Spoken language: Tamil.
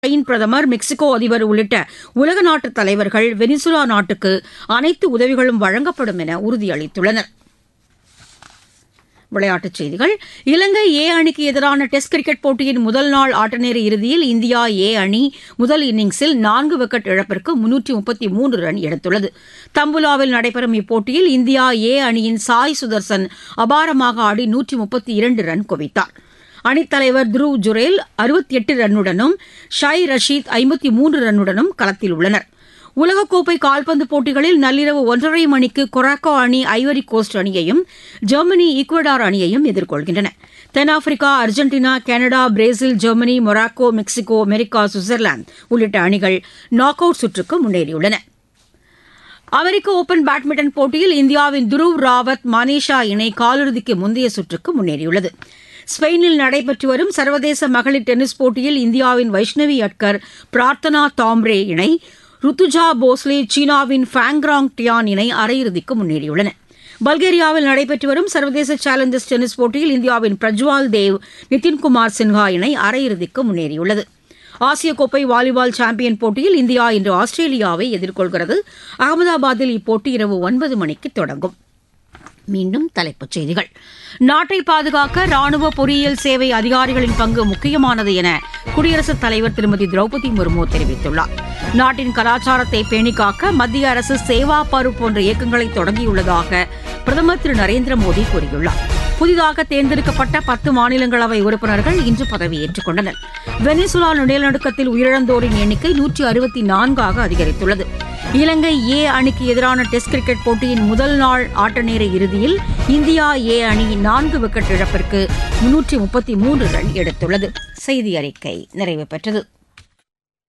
ஸ்பெயின் பிரதமர் மெக்சிகோ அதிபர் உள்ளிட்ட உலக நாட்டு தலைவர்கள் வெனிசுலா நாட்டுக்கு அனைத்து உதவிகளும் வழங்கப்படும் என உறுதியளித்துள்ளனர் விளையாட்டுச் செய்திகள் இலங்கை ஏ அணிக்கு எதிரான டெஸ்ட் கிரிக்கெட் போட்டியின் முதல் நாள் ஆட்டநேர இறுதியில் இந்தியா ஏ அணி முதல் இன்னிங்ஸில் நான்கு விக்கெட் இழப்பிற்கு முன்னூற்றி முப்பத்தி மூன்று ரன் எடுத்துள்ளது தம்புலாவில் நடைபெறும் இப்போட்டியில் இந்தியா ஏ அணியின் சாய் சுதர்சன் அபாரமாக ஆடி நூற்றி முப்பத்தி இரண்டு ரன் குவித்தார் அணித்தலைவர் துருவ் ஜுரேல் அறுபத்தி எட்டு ரன்னுடனும் ஷாய் ரஷீத் ஐம்பத்தி மூன்று ரன்னுடனும் களத்தில் உள்ளனர் உலகக்கோப்பை கால்பந்து போட்டிகளில் நள்ளிரவு ஒன்றரை மணிக்கு கொராக்கோ அணி ஐவரி கோஸ்ட் அணியையும் ஜெர்மனி ஈக்குவடார் அணியையும் எதிர்கொள்கின்றன தென்னாப்பிரிக்கா Argentina Canada Brazil Germany Morocco Mexico America Switzerland உள்ளிட்ட அணிகள் நாக் அவுட் சுற்றுக்கு முன்னேறியுள்ளன அமெரிக்க ஒபன் பேட்மிண்டன் போட்டியில் இந்தியாவின் துருவ் ராவத் மனிஷா இணை காலிறுதிக்கு முந்தைய சுற்றுக்கு முன்னேறியுள்ளது ஸ்பெயினில் நடைபெற்று வரும் சர்வதேச மகளிர் டென்னிஸ் போட்டியில் இந்தியாவின் வைஷ்ணவி அட்கர் பிரார்த்தனா தாம்ரே இணை ருத்துஜா போஸ்லே சீனாவின் ஃபேங்ராங் டியான் இணை அரையிறுதிக்கு முன்னேறியுள்ளன பல்கேரியாவில் நடைபெற்று வரும் சர்வதேச சேலஞ்சர்ஸ் டென்னிஸ் போட்டியில் இந்தியாவின் பிரஜ்வால் தேவ் நிதின்குமார் சின்ஹா இணை அரையிறுதிக்கு முன்னேறியுள்ளது ஆசிய கோப்பை வாலிபால் சாம்பியன் போட்டியில் இந்தியா இன்று ஆஸ்திரேலியாவை எதிர்கொள்கிறது அகமதாபாத்தில் இப்போட்டி இரவு ஒன்பது மணிக்கு தொடங்கும் மீண்டும் தலைப்புச் செய்திகள் நாட்டை பாதுகாக்க ராணுவ பொறியியல் சேவை அதிகாரிகளின் பங்கு முக்கியமானது என குடியரசுத் தலைவர் திருமதி திரௌபதி முர்மு தெரிவித்துள்ளார் நாட்டின் கலாச்சாரத்தை பேணிக்காக்க மத்திய அரசு சேவா பரு போன்ற இயக்கங்களை தொடங்கியுள்ளதாக பிரதமர் திரு நரேந்திர மோடி கூறியுள்ளார் புதிதாக தேர்ந்தெடுக்கப்பட்ட பத்து மாநிலங்களவை உறுப்பினர்கள் இன்று பதவியேற்றுக் கொண்டனர் வெனிசுலா நிலநடுக்கத்தில் உயிரிழந்தோரின் எண்ணிக்கை நூற்றி அறுபத்தி நான்காக அதிகரித்துள்ளது இலங்கை ஏ அணிக்கு எதிரான டெஸ்ட் கிரிக்கெட் போட்டியின் முதல் நாள் ஆட்டநேர இறுதியில் இந்தியா ஏ அணி நான்கு விக்கெட் இழப்பிற்கு முன்னூற்றி முப்பத்தி மூன்று ரன் எடுத்துள்ளது செய்தி அறிக்கை நிறைவு பெற்றது